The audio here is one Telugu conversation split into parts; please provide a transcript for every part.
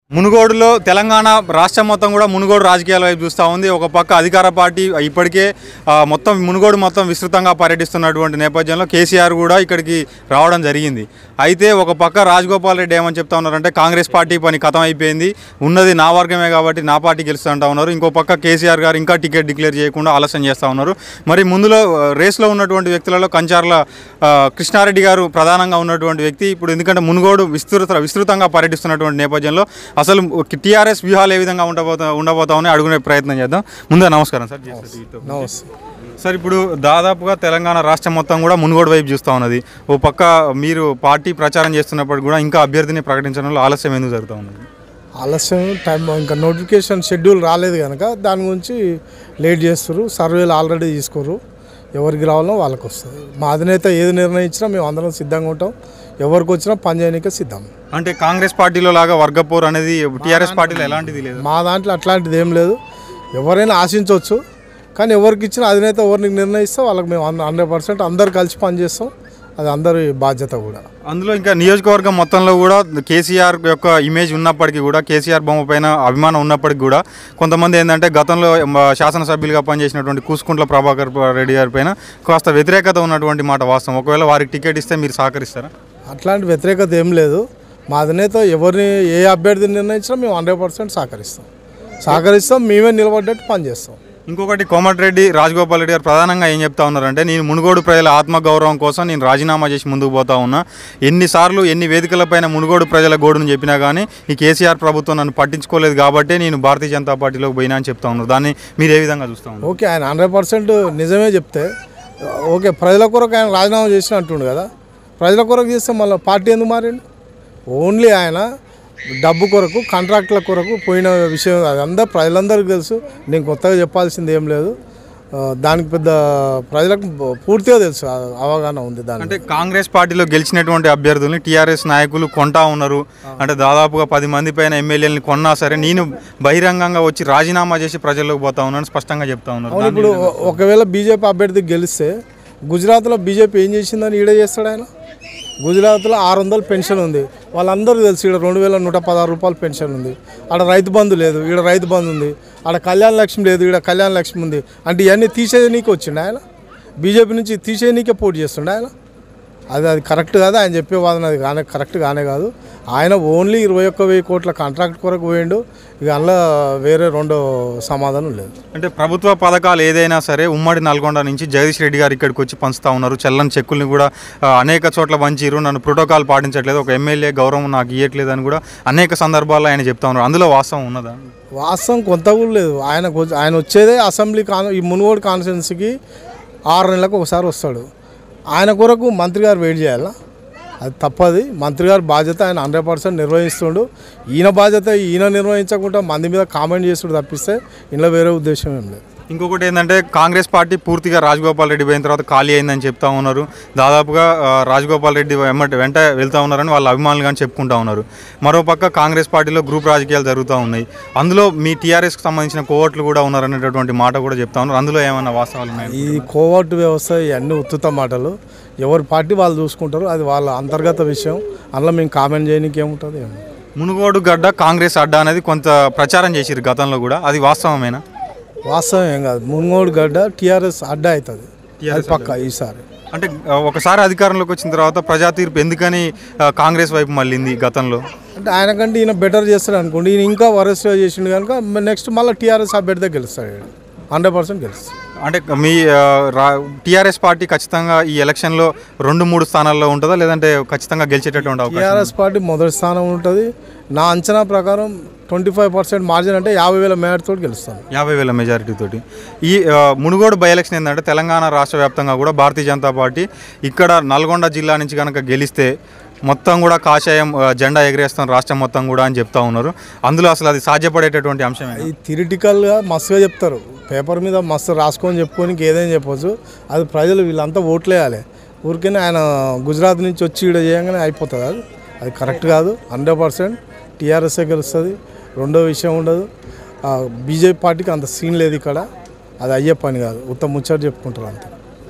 మునుగోడులో తెలంగాణ రాష్ట్రం మొత్తం కూడా మునుగోడు రాజకీయాల వైపు చూస్తూ ఉంది ఒక పక్క అధికార పార్టీ ఇప్పటికే ఆ, మొత్తం మునుగోడు మొత్తం విస్తృతంగా పర్యటిస్తున్నటువంటి నేపథ్యంలో కేసీఆర్ కూడా ఇక్కడికి రావడం జరిగింది అయితే ఒక పక్క రాజగోపాల్ రెడ్డి ఏమని చెప్తా ఉన్నారంటే కాంగ్రెస్ పార్టీ పని కథం అయిపోయింది ఉన్నది నా వర్గమే కాబట్టి నా పార్టీ గెలుస్తుంటా ఉన్నారు ఇంకో పక్క కేసీఆర్ గారు ఇంకా టికెట్ డిక్లేర్ చేయకుండా ఆలస్యం చేస్తూ ఉన్నారు మరి ముందులో ఆ, రేస్లో ఉన్నటువంటి వ్యక్తులలో కంచార్ల ఆ, కృష్ణారెడ్డి గారు ప్రధానంగా ఉన్నటువంటి వ్యక్తి ఇప్పుడు ఎందుకంటే మునుగోడు విస్తృత విస్తృతంగా పర్యటిస్తున్నటువంటి నేపథ్యంలో అసలు టీఆర్ఎస్ వ్యూహాలు ఏ విధంగా ఉండబోతా ఉండబోతామని అడుగునే ప్రయత్నం చేద్దాం ముందే నమస్కారం సార్ నమస్తే సార్ ఇప్పుడు దాదాపుగా తెలంగాణ రాష్ట్రం మొత్తం కూడా మునుగోడు వైపు చూస్తూ ఉన్నది ఓ పక్క మీరు పార్టీ ప్రచారం చేస్తున్నప్పుడు కూడా ఇంకా అభ్యర్థిని ప్రకటించడంలో ఆలస్యం ఎందుకు జరుగుతూ ఉన్నది ఆలస్యం టైం ఇంకా నోటిఫికేషన్ షెడ్యూల్ రాలేదు కనుక దాని గురించి లేట్ చేస్తారు సర్వేలు ఆల్రెడీ తీసుకోరు ఎవరికి రావాలో వాళ్ళకి వస్తుంది మా అధినేత ఏది నిర్ణయించినా మేము అందరం సిద్ధంగా ఉంటాం ఎవరికి వచ్చినా పని చేయడానికే సిద్ధం అంటే కాంగ్రెస్ పార్టీలో లాగా వర్గపోర్ అనేది టీఆర్ఎస్ పార్టీలో ఎలాంటిది లేదు మా దాంట్లో అట్లాంటిది ఏం లేదు ఎవరైనా ఆశించవచ్చు కానీ ఎవరికి ఇచ్చినా అధినేత ఎవరిని నిర్ణయిస్తే వాళ్ళకి మేము హండ్రెడ్ పర్సెంట్ అందరు కలిసి పనిచేస్తాం అది అందరి బాధ్యత కూడా అందులో ఇంకా నియోజకవర్గం మొత్తంలో కూడా కేసీఆర్ యొక్క ఇమేజ్ ఉన్నప్పటికీ కూడా కేసీఆర్ బొమ్మ పైన అభిమానం ఉన్నప్పటికీ కూడా కొంతమంది ఏంటంటే గతంలో మ, శాసనసభ్యులుగా పనిచేసినటువంటి కూసుకుంట్ల ప్రభాకర్ రెడ్డి గారి పైన కాస్త వ్యతిరేకత ఉన్నటువంటి మాట వాస్తవం ఒకవేళ వారికి టికెట్ ఇస్తే మీరు సహకరిస్తారా అట్లాంటి వ్యతిరేకత ఏం లేదు మా అధినేత ఎవరిని ఏ అభ్యర్థిని నిర్ణయించినా మేము హండ్రెడ్ పర్సెంట్ సహకరిస్తాం సహకరిస్తాం మేమే నిలబడ్డట్టు పనిచేస్తాం ఇంకొకటి కోమటిరెడ్డి రాజగోపాల్ రెడ్డి గారు ప్రధానంగా ఏం చెప్తా ఉన్నారంటే నేను మునుగోడు ప్రజల ఆత్మగౌరవం కోసం నేను రాజీనామా చేసి ముందుకు పోతా ఉన్నా ఎన్నిసార్లు ఎన్ని వేదికలపైన మునుగోడు ప్రజల గోడును చెప్పినా కానీ ఈ కేసీఆర్ ప్రభుత్వం నన్ను పట్టించుకోలేదు కాబట్టి నేను భారతీయ జనతా పార్టీలోకి పోయినా అని చెప్తా ఉన్నారు దాన్ని మీరు ఏ విధంగా చూస్తా ఉన్నారు ఓకే ఆయన హండ్రెడ్ పర్సెంట్ నిజమే చెప్తే ఓకే ప్రజల కొరకు ఆయన రాజీనామా చేసిన అంటుండు కదా ప్రజల కొరకు చేస్తే మళ్ళీ పార్టీ ఎందుకు మారిండు ఓన్లీ ఆయన డబ్బు కొరకు కాంట్రాక్టుల కొరకు పోయిన విషయం అది అందరు ప్రజలందరికీ తెలుసు నేను కొత్తగా చెప్పాల్సింది ఏం లేదు ఆ, దానికి పెద్ద ప్రజలకు పూర్తిగా తెలుసు ఆ అవగాహన ఉంది దాని అంటే కాంగ్రెస్ పార్టీలో గెలిచినటువంటి అభ్యర్థుల్ని టీఆర్ఎస్ నాయకులు కొంటా ఉన్నారు అంటే దాదాపుగా పది మంది పైన ఎమ్మెల్యేలని కొన్నా సరే నేను బహిరంగంగా వచ్చి రాజీనామా చేసి ప్రజల్లోకి పోతా ఉన్నాను స్పష్టంగా చెప్తా ఉన్నారు అవును ఇప్పుడు ఒకవేళ బీజేపీ అభ్యర్థి గెలిస్తే గుజరాత్లో బీజేపీ ఏం చేసిందని ఈడే చేస్తాడు ఆయన గుజరాత్లో ఆరు వందలు పెన్షన్ ఉంది వాళ్ళందరూ తెలుసు ఇక్కడ రెండు వేల నూట పదహారు రూపాయలు పెన్షన్ ఉంది ఆడ రైతు బంధు లేదు ఈడ రైతు బంధు ఉంది ఆడ కళ్యాణ లక్ష్మి లేదు ఈడ కళ్యాణ లక్ష్మి ఉంది అంటే ఇవన్నీ తీసేయనీకి వచ్చిండు ఆయన బీజేపీ నుంచి తీసేయనీకే పోటీ చేస్తుండే ఆయన అది అది కరెక్ట్ కాదు ఆయన చెప్పే వాదన అది కానే కరెక్ట్ కానే కాదు ఆయన ఓన్లీ ఇరవై ఒక్క వెయ్యి కోట్ల కాంట్రాక్ట్ కొరకు పోయిండు ఇక అందులో వేరే రెండో సమాధానం లేదు అంటే ప్రభుత్వ పథకాలు ఏదైనా సరే ఉమ్మడి నల్గొండ నుంచి జగదీష్ రెడ్డి గారు ఇక్కడికి వచ్చి పంచుతా ఉన్నారు చల్లని చెక్కుల్ని కూడా ఆ, అనేక చోట్ల పంచిరు నన్ను ప్రోటోకాల్ పాటించట్లేదు ఒక ఎమ్మెల్యే గౌరవం నాకు ఇవ్వట్లేదు అని కూడా అనేక సందర్భాల్లో ఆయన చెప్తా ఉన్నారు అందులో వాస్తవం ఉన్నదా వాస్తవం కొంత కూడా లేదు ఆయన కొ- ఆయన వచ్చేదే అసెంబ్లీ కాన్ ఈ మునుగోడు కాన్స్టిట్యున్సీకి ఆరు నెలలకు ఒకసారి వస్తాడు ఆయన కొరకు మంత్రి గారు వెయిట్ చేయాలా అది తప్పది మంత్రి గారి బాధ్యత ఆయన హండ్రెడ్ పర్సెంట్ నిర్వహిస్తుండు ఈయన బాధ్యత ఈయన నిర్వహించకుండా మంది మీద కామెంట్ చేసుడు తప్పిస్తే ఇంట్లో వేరే ఉద్దేశం ఏం లేదు ఇంకొకటి ఏంటంటే కాంగ్రెస్ పార్టీ పూర్తిగా రాజగోపాల్ రెడ్డి పోయిన తర్వాత ఖాళీ అయిందని చెప్తా ఉన్నారు దాదాపుగా ఆ, రాజగోపాల్ రెడ్డి వెంట వెంట వెళ్తా ఉన్నారని వాళ్ళ అభిమానులు కానీ చెప్పుకుంటా ఉన్నారు మరోపక్క కాంగ్రెస్ పార్టీలో గ్రూప్ రాజకీయాలు జరుగుతూ ఉన్నాయి అందులో మీ టీఆర్ఎస్కి సంబంధించిన కోవట్లు కూడా ఉన్నారనేటటువంటి మాట కూడా చెప్తా ఉన్నారు అందులో ఏమైనా వాస్తవాలు ఉన్నాయి ఈ కోవర్ట్ వ్యవస్థ ఇవన్నీ ఉత్తుత మాటలు ఎవరి పార్టీ వాళ్ళు చూసుకుంటారు అది వాళ్ళ అంతర్గత విషయం అందులో మేము కామెంట్ చేయడానికి ఏముంటుంది ఏమో మునుగోడు గడ్డ కాంగ్రెస్ అడ్డా అనేది కొంత ప్రచారం చేసిరు గతంలో కూడా అది వాస్తవమేనా వాస్తవం ఏం కాదు మున్గోడు గడ్డ టీఆర్ఎస్ అడ్డా అవుతుంది అది పక్క ఈసారి అంటే ఆ, ఒకసారి అధికారంలోకి వచ్చిన తర్వాత ప్రజా తీర్పు ఎందుకని ఆ, కాంగ్రెస్ వైపు మళ్ళింది గతంలో అంటే ఆయన కంటే ఈయన బెటర్ చేస్తాడు అనుకోండి ఈయన ఇంకా వరస్ట్గా చేసిండు కనుక నెక్స్ట్ మళ్ళీ టీఆర్ఎస్ అభ్యర్థి గెలుస్తాడు హండ్రెడ్ పర్సెంట్ గెలుస్తాడు అంటే మీ టీఆర్ఎస్ పార్టీ ఖచ్చితంగా ఈ ఎలక్షన్లో రెండు మూడు స్థానాల్లో ఉంటుందా లేదంటే ఖచ్చితంగా గెలిచేటటువంటి అవకాశం టీఆర్ఎస్ పార్టీ మొదటి స్థానం ఉంటుంది నా అంచనా ప్రకారం ట్వంటీ ఫైవ్ పర్సెంట్ మార్జిన్ అంటే యాభై వేల మేడతో గెలుస్తాను యాభై వేల మెజారిటీ తోటి ఈ ఆ, మునుగోడు బై ఎలక్షన్ ఏంటంటే తెలంగాణ రాష్ట్ర వ్యాప్తంగా కూడా భారతీయ జనతా పార్టీ ఇక్కడ నల్గొండ జిల్లా నుంచి కనుక గెలిస్తే మొత్తం కూడా కాషాయం ఆ, జెండా ఎగరేస్తాం రాష్ట్రం మొత్తం కూడా అని చెప్తా ఉన్నారు అందులో అసలు అది సాధ్యపడేటటువంటి అంశమే ఈ థిరిటికల్గా మస్తుగా చెప్తారు పేపర్ మీద మస్తు రాసుకొని చెప్పుకొని ఏదైనా చెప్పొచ్చు అది ప్రజలు వీళ్ళంతా ఓట్లేయాలి ఊరికనే ఆయన గుజరాత్ నుంచి వచ్చి ఇక్కడ చేయగానే అయిపోతుంది అది అది కరెక్ట్ కాదు హండ్రెడ్ పర్సెంట్ టీఆర్ఎస్ఏ గెలుస్తుంది రెండో విషయం ఉండదు బీజేపీ పార్టీకి అంత సీన్ లేదు ఇక్కడ అది అయ్యే పని కాదు ఉత్తమ ముచ్చట చెప్పుకుంటారు అంతే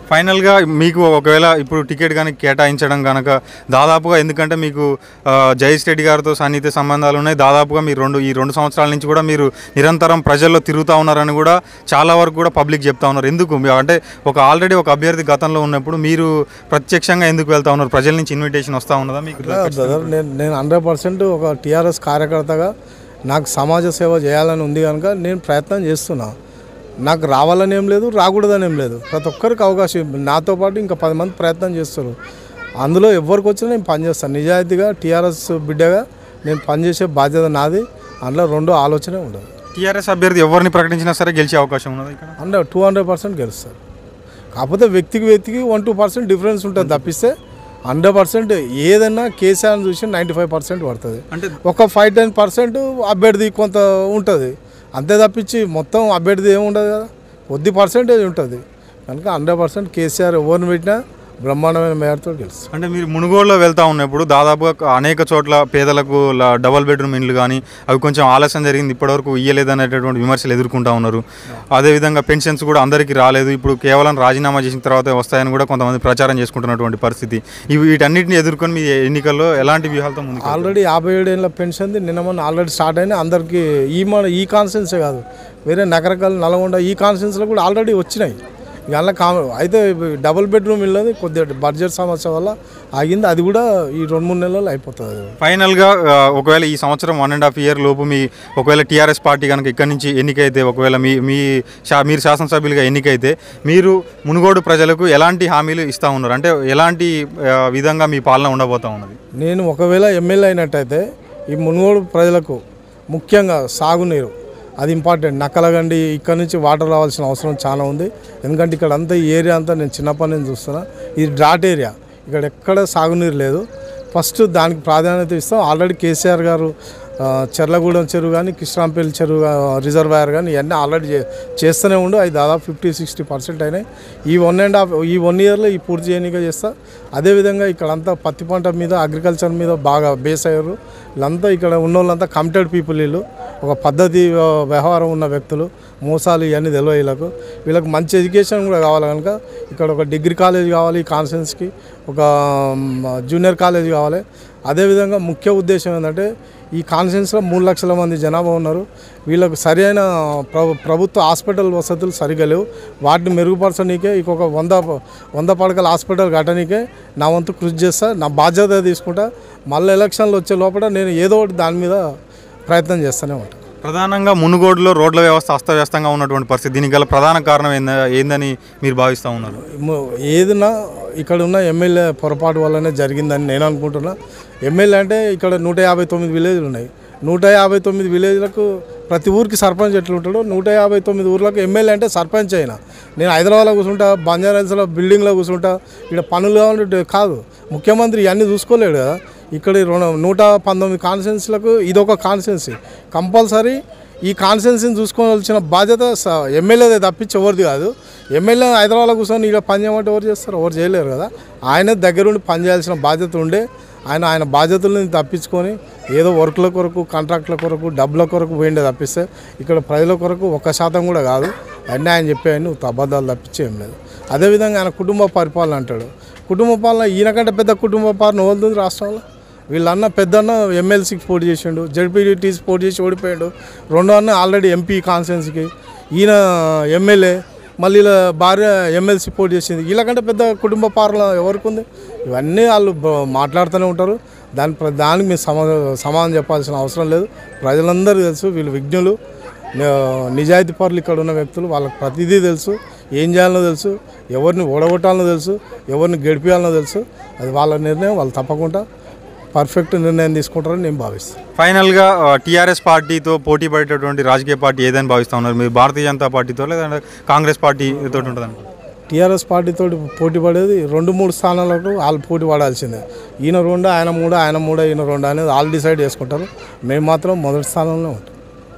ఫైనల్గా మీకు ఒకవేళ ఇప్పుడు టికెట్ కానీ కేటాయించడం కనుక దాదాపుగా ఎందుకంటే మీకు ఆ, జయేష్ రెడ్డి గారితో సన్నిహిత సంబంధాలు ఉన్నాయి దాదాపుగా మీరు రెండు ఈ రెండు సంవత్సరాల నుంచి కూడా మీరు నిరంతరం ప్రజల్లో తిరుగుతూ ఉన్నారని కూడా చాలా వరకు కూడా పబ్లిక్ చెప్తా ఉన్నారు ఎందుకు మీ- అంటే ఒక ఆల్రెడీ ఒక అభ్యర్థి గతంలో ఉన్నప్పుడు మీరు ప్రత్యక్షంగా ఎందుకు వెళ్తా ఉన్నారు ప్రజల నుంచి ఇన్విటేషన్ వస్తూ ఉన్నదా మీకు బ్రదర్ నేను నేను హండ్రెడ్ పర్సెంట్ ఒక టీఆర్ఎస్ కార్యకర్తగా నాకు సమాజ సేవ చేయాలని ఉంది కనుక నేను ప్రయత్నం చేస్తున్నా నాకు రావాలని ఏం లేదు రాకూడదని ఏం లేదు ప్రతి ఒక్కరికి అవకాశం ఇవ్వ- నాతో పాటు ఇంకా పది మంది ప్రయత్నం చేస్తారు అందులో ఎవరికి వచ్చినా నేను పనిచేస్తాను నిజాయితీగా టీఆర్ఎస్ బిడ్డగా నేను పనిచేసే బాధ్యత నాది అందులో రెండో ఆలోచనే ఉండదు టీఆర్ఎస్ అభ్యర్థి ఎవరిని ప్రకటించినా సరే గెలిచే అవకాశం ఉన్నది ఇక్కడ హండ్రెడ్ టూ హండ్రెడ్ పర్సెంట్ గెలుస్తారు కాకపోతే వ్యక్తికి వ్యక్తికి వన్ టూ పర్సెంట్ డిఫరెన్స్ ఉంటుంది తప్పిస్తే హండ్రెడ్ పర్సెంట్ ఏదైనా కేసీఆర్ని చూసి నైంటీ ఫైవ్ పర్సెంట్ పడుతుంది అంటే ఒక ఫైవ్ టెన్ పర్సెంట్ అభ్యర్థి కొంత ఉంటుంది అంతే తప్పించి మొత్తం అభ్యర్థి ఏమి ఉండదు కదా కొద్ది పర్సెంటేజ్ ఉంటుంది కనుక హండ్రెడ్ పర్సెంట్ కేసీఆర్ ఎవరిని పెట్టినా బ్రహ్మాండమైన మేరతో గెలుస్తారు అంటే మీరు మునుగోడులో వెళ్తా ఉన్నప్పుడు దాదాపుగా అనేక చోట్ల పేదలకు ల- డబల్ బెడ్రూమ్ ఇండ్లు కానీ అవి కొంచెం ఆలస్యం జరిగింది ఇప్పటివరకు ఇయ్యలేదు అనేటటువంటి విమర్శలు ఎదుర్కొంటా ఉన్నారు అదేవిధంగా పెన్షన్స్ కూడా అందరికీ రాలేదు ఇప్పుడు కేవలం రాజీనామా చేసిన తర్వాత వస్తాయని కూడా కొంతమంది ప్రచారం చేసుకుంటున్నటువంటి పరిస్థితి ఇవి వీటన్నిటిని ఎదుర్కొని మీ ఎన్నికల్లో ఎలాంటి వ్యూహాలతో ముందుకు ఆల్రెడీ యాభై ఏడు ఏళ్ళ పెన్షన్ది నిన్న మొన్న ఆల్రెడీ స్టార్ట్ అయినా అందరికీ ఈ మన ఈ కాన్స్టెన్సే కాదు వేరే నగరకాలు నల్గొండ ఈ కాన్స్టెన్స్లో కూడా ఆల్రెడీ వచ్చినాయి ఇక అలా కా అయితే డబుల్ బెడ్రూమ్ ఇల్లది కొద్దిగా బడ్జెట్ సమస్య వల్ల ఆగింది అది కూడా ఈ రెండు మూడు నెలల్లో అయిపోతుంది అది. ఫైనల్గా ఆ, ఒకవేళ ఈ సంవత్సరం వన్ అండ్ హాఫ్ ఇయర్ లోపు మీ ఒకవేళ టీఆర్ఎస్ పార్టీ కనుక ఇక్కడి నుంచి ఎన్నికైతే ఒకవేళ మీ మీ శా- మీరు శాసనసభ్యులుగా ఎన్నికైతే మీరు మునుగోడు ప్రజలకు ఎలాంటి హామీలు ఇస్తూ ఉన్నారు అంటే ఎలాంటి ఆ, విధంగా మీ పాలన ఉండబోతా ఉన్నది నేను ఒకవేళ ఎమ్మెల్యే అయినట్టయితే ఈ మునుగోడు ప్రజలకు ముఖ్యంగా సాగునీరు అది ఇంపార్టెంట్ నక్కలగండి ఇక్కడ నుంచి వాటర్ రావాల్సిన అవసరం చాలా ఉంది ఎందుకంటే ఇక్కడ అంతా ఈ ఏరియా అంతా నేను చిన్నప్పటి నుంచి చూస్తున్నా ఇది డ్రాట్ ఏరియా ఇక్కడ ఎక్కడ సాగునీరు లేదు ఫస్ట్ దానికి ప్రాధాన్యత ఇస్తాం ఆల్రెడీ కేసీఆర్ గారు ఆ, చెర్లగూడెం చెరువు కానీ కృష్ణాంపల్లి చెరువు ఆ, రిజర్వాయర్ కానీ ఇవన్నీ ఆల్రెడీ చే- చేస్తూనే ఉండు అవి దాదాపు ఫిఫ్టీ సిక్స్టీ పర్సెంట్ అయినాయి ఈ వన్ అండ్ హాఫ్ ఈ వన్ ఇయర్లో ఈ పూర్తి చేయనిగా చేస్తా అదేవిధంగా ఇక్కడంతా పత్తి పంట మీద అగ్రికల్చర్ మీద బాగా బేస్ అయ్యారు వీళ్ళంతా ఇక్కడ ఉన్న వాళ్ళంతా కమిటెడ్ పీపుల్ వీళ్ళు ఒక పద్ధతి ఆ, వ్యవహారం ఉన్న వ్యక్తులు మోసాలు ఇవన్నీ తెలియ వీళ్ళకు వీళ్ళకి మంచి ఎడ్యుకేషన్ కూడా కావాలి కనుక ఇక్కడ ఒక డిగ్రీ కాలేజ్ కావాలి ఈ కాన్ఫరెన్స్కి ఒక మ్, జూనియర్ కాలేజ్ కావాలి అదేవిధంగా ముఖ్య ఉద్దేశం ఏంటంటే ఈ కాన్ఫరెన్స్లో మూడు లక్షల మంది జనాభా ఉన్నారు వీళ్ళకు సరైన ప్ర- ప్రభుత్వ హాస్పిటల్ వసతులు సరిగా లేవు వాటిని మెరుగుపరచనీకే ఇంకొక వంద వంద పడకల హాస్పిటల్ కట్టనీకే నా వంతు కృషి చేస్తా నా బాధ్యత తీసుకుంటా మళ్ళీ ఎలక్షన్లు వచ్చే లోపల నేను ఏదో ఒకటి దాని మీద ప్రయత్నం చేస్తూనే ఉంటాను ప్రధానంగా మునుగోడులో రోడ్ల వ్యవస్థ అస్తవ్యస్తంగా ఉన్నటువంటి పరిస్థితి దీనికి గల ప్రధాన కారణం ఏంద ఏందని మీరు భావిస్తూ ఉన్నారు ము- ఏదైనా ఇక్కడ ఉన్న ఎమ్మెల్యే పొరపాటు వల్లనే జరిగిందని నేను అనుకుంటున్నా ఎమ్మెల్యే అంటే ఇక్కడ నూట యాభై తొమ్మిది విలేజ్లు ఉన్నాయి నూట యాభై తొమ్మిది విలేజ్లకు ప్రతి ఊరికి సర్పంచ్ ఎట్లా ఉంటాడో నూట యాభై తొమ్మిది ఊర్లకు ఎమ్మెల్యే అంటే సర్పంచ్ అయినా నేను హైదరాబాద్లో కూర్చుంటా బంజారాహిల్స్లో బిల్డింగ్లో కూర్చుంటా ఇక్కడ పనులు కావాలంటే కాదు ముఖ్యమంత్రి ఇవన్నీ చూసుకోలేడు కదా ఇక్కడ ఈ రెండు నూట పంతొమ్మిది కాన్స్టిట్యున్సీలకు ఇదొక కాన్స్టిట్యున్సీ కంపల్సరీ ఈ కాన్స్టిట్యున్సీని చూసుకోవాల్సిన బాధ్యత స- ఎమ్మెల్యేదే తప్పించి ఎవరిది కాదు ఎమ్మెల్యే హైదరాబాద్లో కూర్చొని ఇక్కడ పని చేయమంటే ఎవరు చేస్తారు ఎవరు చేయలేరు కదా ఆయన దగ్గరుండి పని చేయాల్సిన బాధ్యత ఉండే ఆయన ఆయన బాధ్యతలను తప్పించుకొని ఏదో వర్క్ల కొరకు కాంట్రాక్ట్ల కొరకు డబ్బుల కొరకు పోయిండే తప్పిస్తే ఇక్కడ ప్రజల కొరకు ఒక్క శాతం కూడా కాదు అన్నీ ఆయన చెప్పాయని నువ్వు అబద్ధాలు తప్పించి ఏం లేదు అదేవిధంగా ఆయన కుటుంబ పరిపాలన అంటాడు కుటుంబ పాలన ఈయనకంటే పెద్ద కుటుంబ పాలన వదులుతుంది రాష్ట్రంలో వీళ్ళన్న పెద్దన్న ఎమ్మెల్సీకి పోటీ చేసిండు జడ్పీటీసీ పోటీ చేసి ఓడిపోయాడు రెండో అన్న ఆల్రెడీ ఎంపీ కాన్స్టిట్యున్సీకి ఈయన ఎమ్మెల్యే మళ్ళీ వీళ్ళ భార్య ఎమ్మెల్సీ పోటీ చేసింది వీళ్ళకంటే పెద్ద కుటుంబ పాలన ఎవరికి ఉంది ఇవన్నీ వాళ్ళు బ- మాట్లాడుతూనే ఉంటారు దాని ప్ర- దానికి మీరు సమా సమాధానం చెప్పాల్సిన అవసరం లేదు ప్రజలందరూ తెలుసు వీళ్ళు విజ్ఞులు ని- నిజాయితీ పరులు ఇక్కడ ఉన్న వ్యక్తులు వాళ్ళకి ప్రతిదీ తెలుసు ఏం చేయాలనో తెలుసు ఎవరిని ఓడగొట్టాలనో తెలుసు ఎవరిని గడిపించాలనో తెలుసు అది వాళ్ళ నిర్ణయం వాళ్ళు తప్పకుండా పర్ఫెక్ట్ నిర్ణయం తీసుకుంటారని నేను భావిస్తాను ఫైనల్గా టీఆర్ఎస్ పార్టీతో పోటీ పడేటటువంటి రాజకీయ పార్టీ ఏదని భావిస్తూ ఉన్నారు మీరు భారతీయ జనతా పార్టీతో లేదంటే కాంగ్రెస్ పార్టీతో ఉంటుంది టీఆర్ఎస్ పార్టీతో పోటీ పడేది రెండు మూడు స్థానాలకు వాళ్ళు పోటీ పడాల్సిందే ఈయన రెండు ఆయన మూడు ఆయన మూడు ఈయన రెండు అనేది వాళ్ళు డిసైడ్ చేసుకుంటారు మేము మాత్రం మొదటి స్థానంలో ఉంటాం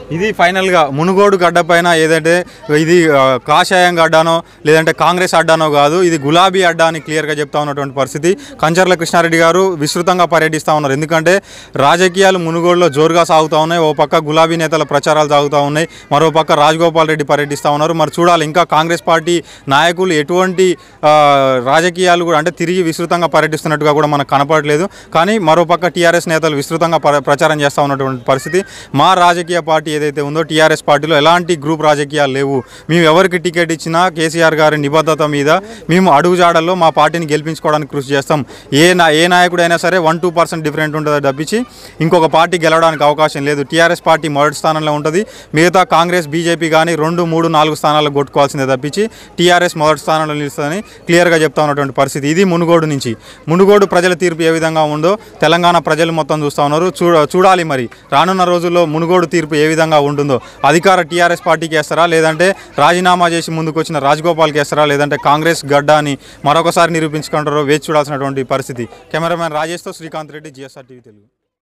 ఇది ఫైనల్గా మునుగోడు గడ్డ పైన ఏదంటే ఇది ఆ, కాషాయం గడ్డానో లేదంటే కాంగ్రెస్ అడ్డానో కాదు ఇది గులాబీ అడ్డా అని క్లియర్గా చెప్తా ఉన్నటువంటి పరిస్థితి కంచర్ల కృష్ణారెడ్డి గారు విస్తృతంగా పర్యటిస్తూ ఉన్నారు ఎందుకంటే రాజకీయాలు మునుగోడులో జోరుగా సాగుతూ ఉన్నాయి ఓ పక్క గులాబీ నేతల ప్రచారాలు సాగుతూ ఉన్నాయి మరో పక్క రాజగోపాల్ రెడ్డి పర్యటిస్తూ ఉన్నారు మరి చూడాలి ఇంకా కాంగ్రెస్ పార్టీ నాయకులు ఎటువంటి ఆ, రాజకీయాలు కూడా అంటే తిరిగి విస్తృతంగా పర్యటిస్తున్నట్టుగా కూడా మనకు కనపడలేదు కానీ మరో పక్క టీఆర్ఎస్ నేతలు విస్తృతంగా పర- ప్రచారం చేస్తూ ఉన్నటువంటి పరిస్థితి మా రాజకీయ పార్టీ ఏదైతే ఉందో టీఆర్ఎస్ పార్టీలో ఎలాంటి గ్రూప్ రాజకీయాలు లేవు మేము ఎవరికి టికెట్ ఇచ్చినా కేసీఆర్ గారి నిబద్ధత మీద మేము అడుగుజాడల్లో మా పార్టీని గెలిపించుకోవడానికి కృషి చేస్తాం ఏ నా ఏ నాయకుడైనా సరే వన్ టూ పర్సెంట్ డిఫరెంట్ ఉంటుంది తప్పించి ఇంకొక పార్టీ గెలవడానికి అవకాశం లేదు టీఆర్ఎస్ పార్టీ మొదటి స్థానంలో ఉంటుంది మిగతా కాంగ్రెస్ బీజేపీ కానీ రెండు మూడు నాలుగు స్థానాలకు కొట్టుకోవాల్సిందే తప్పించి టీఆర్ఎస్ మొదటి స్థానంలో నిలుస్తుందని క్లియర్గా చెప్తా ఉన్నటువంటి పరిస్థితి ఇది మునుగోడు నుంచి మునుగోడు ప్రజల తీర్పు ఏ విధంగా ఉందో తెలంగాణ ప్రజలు మొత్తం చూస్తూ ఉన్నారు చూడ చూడాలి మరి రానున్న రోజుల్లో మునుగోడు తీర్పు ఏ విధంగా ఉంటుందో అధికార టీఆర్ఎస్ పార్టీకి వేస్తారా లేదంటే రాజీనామా చేసి ముందుకు వచ్చిన రాజగోపాల్కి వేస్తారా లేదంటే కాంగ్రెస్ గడ్డ అని మరొకసారి నిరూపించుకుంటారో వేచి చూడాల్సినటువంటి పరిస్థితి కెమెరామెన్ రాజేష్తో శ్రీకాంత్ రెడ్డి జిఎస్ఆర్ టీవీ తెలుగు